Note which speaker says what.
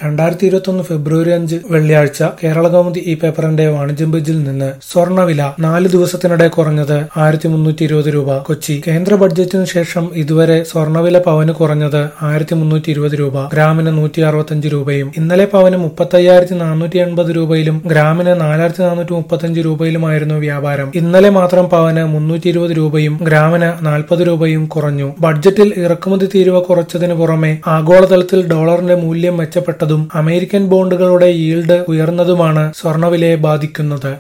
Speaker 1: രണ്ടായിരത്തി ഇരുപത്തൊന്ന് ഫെബ്രുവരി അഞ്ച് വെള്ളിയാഴ്ച കേരള കൗമുദി ഈ പേപ്പറിന്റെ വാണിജ്യം പേജിൽ നിന്ന് സ്വർണ്ണവില നാല് ദിവസത്തിനിടെ കുറഞ്ഞത് ആയിരത്തി മുന്നൂറ്റി ഇരുപത് രൂപ കൊച്ചി കേന്ദ്ര ബഡ്ജറ്റിന് ശേഷം ഇതുവരെ സ്വർണ്ണവില പവന് കുറഞ്ഞത് ആയിരത്തി മുന്നൂറ്റി ഇരുപത് രൂപ ഗ്രാമിന് നൂറ്റി അറുപത്തഞ്ച് രൂപയും ഇന്നലെ പവന് മുപ്പത്തയ്യായിരത്തി നാനൂറ്റി എൺപത് രൂപയിലും ഗ്രാമിന് നാലായിരത്തി നാനൂറ്റി മുപ്പത്തഞ്ച് രൂപയിലുമായിരുന്നു വ്യാപാരം ഇന്നലെ മാത്രം പവന് മുന്നൂറ്റി ഇരുപത് രൂപയും ഗ്രാമിന് നാൽപ്പത് രൂപയും കുറഞ്ഞു ബഡ്ജറ്റിൽ ഇറക്കുമതി തീരുവ കുറച്ചതിനു പുറമെ ആഗോളതലത്തിൽ ഡോളറിന്റെ മൂല്യം മെച്ചപ്പെട്ടതും അമേരിക്കൻ ബോണ്ടുകളുടെ ഈൽഡ് ഉയർന്നതുമാണ് സ്വർണ്ണവിലയെ ബാധിക്കുന്നത്